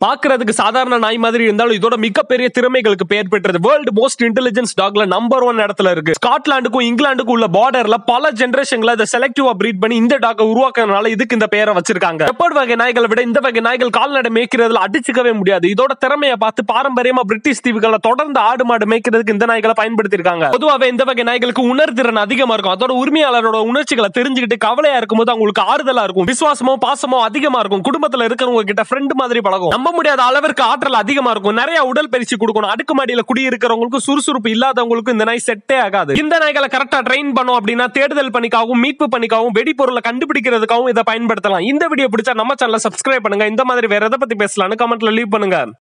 பாக்குறதுக்கு சாதாரண நாய் மாதிரி இருந்தாலும் இதோட மிகப்பெரிய திறமைகளுக்கு பெயர் பெற்றது வேர்ல்டு மோஸ்ட் இன்டெலிஜென்ஸ் டாக்ல நம்பர் ஒன் இடத்துல இருக்கு ஸ்காட்லாண்டுக்கும் இங்கிலாந்துக்கும் உள்ள பார்டர்ல பல ஜெனரேஷன்ல இதை செலக்டிவா பிரீட் பண்ணி இந்த டாக்கை உருவாக்குறதுனால இதுக்கு இந்த பெயரை வச்சிருக்காங்க லெப்பர்ட் வகை நாய்களை விட இந்த வகை நாய்கள் கால்நடை மேய்க்கிறதுல அடிச்சுக்கவே முடியாது இதோட திறமையை பார்த்து பாரம்பரியமா பிரிட்டிஷ் தீவுகளை தொடர்ந்து ஆடு மாடு மேய்க்கிறதுக்கு இந்த நாய்களை பயன்படுத்திருக்காங்க பொதுவாகவே இந்த வகை நாய்களுக்கு உணர்திறன் அதிகமா இருக்கும் அதோட உரிமையாளரோட உணர்ச்சிகளை தெரிஞ்சுக்கிட்டு கவலையா இருக்கும்போது அவங்களுக்கு ஆறுதலா இருக்கும் விசுவாசமோ பாசமோ அதிகமா இருக்கும் குடும்பத்துல இருக்கிறவங்க கிட்ட ஃப்ரெண்ட் மாதிரி பழகும் நம்ப முடியாத அளவிற்கு ஆற்றல் அதிகமா இருக்கும் நிறைய உடல் பயிற்சி கொடுக்கணும் அடுக்குமாடியில குடியிருக்கிறவங்களுக்கு சுறுசுறுப்பு இல்லாதவங்களுக்கு இந்த நாய் செட்டே ஆகாது இந்த நாய்களை கரெக்டா ட்ரெயின் பண்ணோம் அப்படின்னா தேடுதல் பணிக்காகவும் மீட்பு பணிக்காகவும் வெடிப்பொருளை கண்டுபிடிக்கிறதுக்காகவும் இதை பயன்படுத்தலாம் இந்த வீடியோ பிடிச்சா நம்ம சேனலை சப்ஸ்கிரைப் பண்ணுங்க இந்த மாதிரி வேற எதை பத்தி பேசலாம்னு கமெண்ட்ல லீவ் பண்ணுங்க